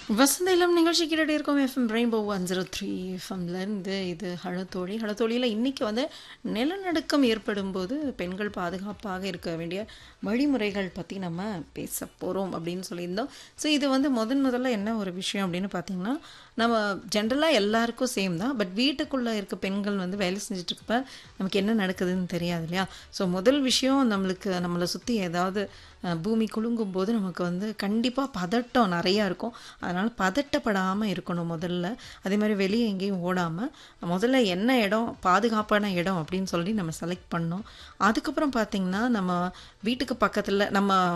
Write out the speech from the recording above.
வசந்த இளம் நிகழ்ச்சி கேட்டுட்டு இருக்கோம் FM rainbow one zero three எஃப்எம்லேருந்து இது ஹளத்தோழி ஹளத்தோழியில் இன்றைக்கி வந்து நிலநடுக்கம் ஏற்படும் போது பெண்கள் பாதுகாப்பாக இருக்க வேண்டிய வழிமுறைகள் பற்றி நம்ம பேச போகிறோம் அப்படின்னு சொல்லியிருந்தோம் ஸோ இது வந்து முதன் முதல்ல என்ன ஒரு விஷயம் அப்படின்னு பார்த்தீங்கன்னா நம்ம ஜென்ரலாக எல்லாருக்கும் சேம் தான் பட் வீட்டுக்குள்ளே இருக்க பெண்கள் வந்து வேலை செஞ்சுட்டு இருக்கப்ப நமக்கு என்ன நடக்குதுன்னு தெரியாது இல்லையா ஸோ முதல் விஷயம் நம்மளுக்கு நம்மளை சுற்றி ஏதாவது அஹ், பூமி குலுங்கும் போது நமக்கு வந்து கண்டிப்பாக பதட்டம் நிறையா இருக்கும் அதனால் பதட்டப்படாமல் இருக்கணும் முதல்ல அதே மாதிரி வெளியே எங்கேயும் ஓடாமல் முதல்ல என்ன இடம் பாதுகாப்பான இடம் அப்படின்னு சொல்லி நம்ம செலக்ட் பண்ணோம் அதுக்கப்புறம் பார்த்திங்கன்னா நம்ம வீட்டுக்கு பக்கத்தில் நம்ம